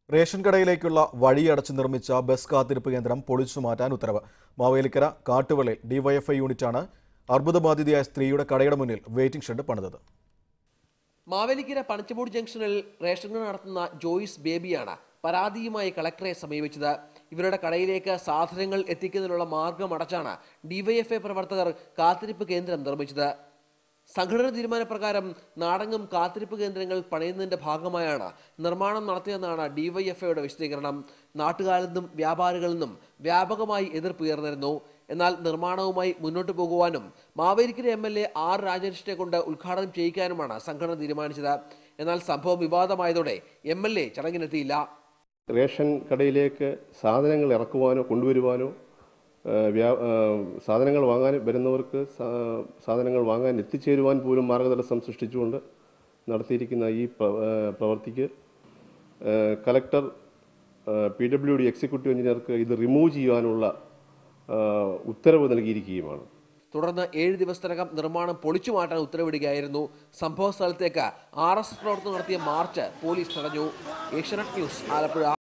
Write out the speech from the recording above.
ration കടയിലേക്കുള്ള വഴിയടച്ച് നിർമ്മിച്ച bus കാത്തിരിപ്പ് കേന്ദ്രം പൊളിച്ചു മാറ്റാൻ ഉത്തരവ് മാവേലിക്കര കാട്ടുവളയിൽ ഡിവൈഎഫ്ഐ യൂണിറ്റാണ് അർബുദബാധിതയായ സ്ത്രീയുടെ കടയുടെ മുന്നിൽ വെയിറ്റിംഗ് ഷെഡ് പണിതത് മാവേലിക്കര പനച്ചമൂട് ജംഗ്ഷനിൽ റേഷൻ കട നടത്തുന്ന ജോയിസ് ബേബിയാണ് പരാതിയുമായി കളക്ടറെ സമീപിച്ചത് ഇവരുടെ കടയിലേക്ക് സാധനങ്ങൾ എത്തിക്കുന്നതിനുള്ള മാർഗം അടച്ചാണ് ഡിവൈഎഫ്ഐ പ്രവർത്തകർ കാത്തിരിപ്പ് കേന്ദ്രം നിർമ്മിച്ചത് സംഘടന തീരുമാനപ്രകാരം നാടകം കാത്തിരിപ്പ് കേന്ദ്രങ്ങൾ പണിയുന്നതിന്റെ ഭാഗമായാണ് നിർമ്മാണം നടത്തിയതെന്നാണ് ഡിവൈഎഫ്ഐയുടെ വിശദീകരണം നാട്ടുകാരിൽ നിന്നും വ്യാപാരികളിൽ നിന്നും വ്യാപകമായി എതിർപ്പ് ഉയർന്നിരുന്നു എന്നാൽ നിർമ്മാണവുമായി മുന്നോട്ട് പോകുവാനും Mavelikara M L A R രാജേഷിനെ കൊണ്ട് ഉദ്ഘാടനം ചെയ്യിക്കാനുമാണ് സംഘടന തീരുമാനിച്ചത് എന്നാൽ സംഭവം വിവാദമായതോടെ എം എൽ എ ചടങ്ങിനെത്തിയില്ല റേഷൻ കടയിലേക്ക് സാധനങ്ങൾ ഇറക്കുവാനോ കൊണ്ടുവരുവാനോ ആ, വ്യാ- ആ, സാധനങ്ങൾ വാങ്ങാൻ വരുന്നവർക്ക് സാ- സാധനങ്ങൾ വാങ്ങാൻ എത്തിച്ചേരുവാൻ പോലും മാർഗതടസ്സം സൃഷ്ടിച്ചുകൊണ്ട് നടത്തിയിരിക്കുന്ന ഈ പ്ര- ആ, പ്രവൃത്തിക്ക് ആ, collector P W D executive എഞ്ചിനീയർക്ക് ഇത് റിമൂവ് ചെയ്യുവാനുള്ള ആ, ഉത്തരവ് നൽകിയിരിക്കുകയുമാണ് തുടർന്ന് ഏഴ് ദിവസത്തിനകം നിർമ്മാണം പൊളിച്ചു മാറ്റാൻ ഉത്തരവിടുകയായിരുന്നു സംഭവ സ്ഥലത്തേക്ക് ആർ എസ് എസ് പ്രവർത്തകർ നടത്തിയ മാർച്ച് പോലീസ് തടഞ്ഞു ഏഷ്യാനെറ്റ് ന്യൂസ് ആലപ്പുഴ